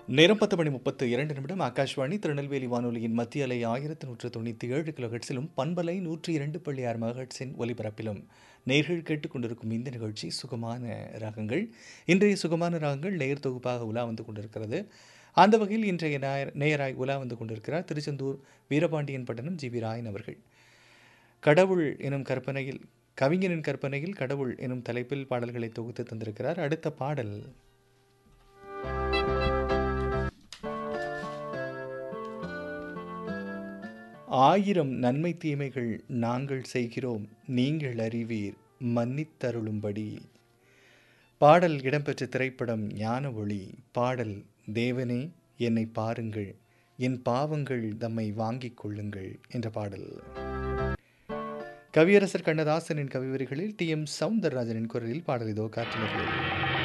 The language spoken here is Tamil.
நேரம் பத்து மணி முப்பத்து இரண்டு நிமிடம் ஆகாஷ்வாணி திருநெல்வேலி வானொலியின் மத்திய அலை ஆயிரத்தி நூற்று தொண்ணூற்றி ஏழு கிலோஹெட்ஸிலும் பண்பலை நூற்றி இரண்டு புள்ளி ஆறு மெகாஹெட்ஸின் ஒலிபரப்பிலும் நேர்கள் கேட்டுக்கொண்டிருக்கும் இந்த நிகழ்ச்சி சுகமான ராகங்கள் இன்றைய சுகமான ராகங்கள் நேர் தொகுப்பாக உலா வந்து கொண்டிருக்கிறது அந்த வகையில் இன்றைய நேயர் நேயராய் உலா வந்து கொண்டிருக்கிறார் திருச்செந்தூர் வீரபாண்டியன் பட்டணம் ஜி வி ராயன் அவர்கள் கடவுள் எனும் கற்பனையில் கவிஞனின் கற்பனையில் கடவுள் எனும் தலைப்பில் பாடல்களை தொகுத்து தந்திருக்கிறார் அடுத்த பாடல் ஆயிரம் நன்மை தீமைகள் நாங்கள் செய்கிறோம் நீங்கள் அறிவீர் மன்னித்தருளும்படி பாடல் இடம்பெற்ற திரைப்படம் ஞான ஒளி பாடல் தேவனே என்னை பாருங்கள் என் பாவங்கள் தம்மை வாங்கிக் கொள்ளுங்கள் என்ற பாடல் கவியரசர் கண்ணதாசனின் கவிவரிகளில் டி எம் சவுந்தரராஜனின் குரலில் பாடல் இதோ காற்றினர்கள்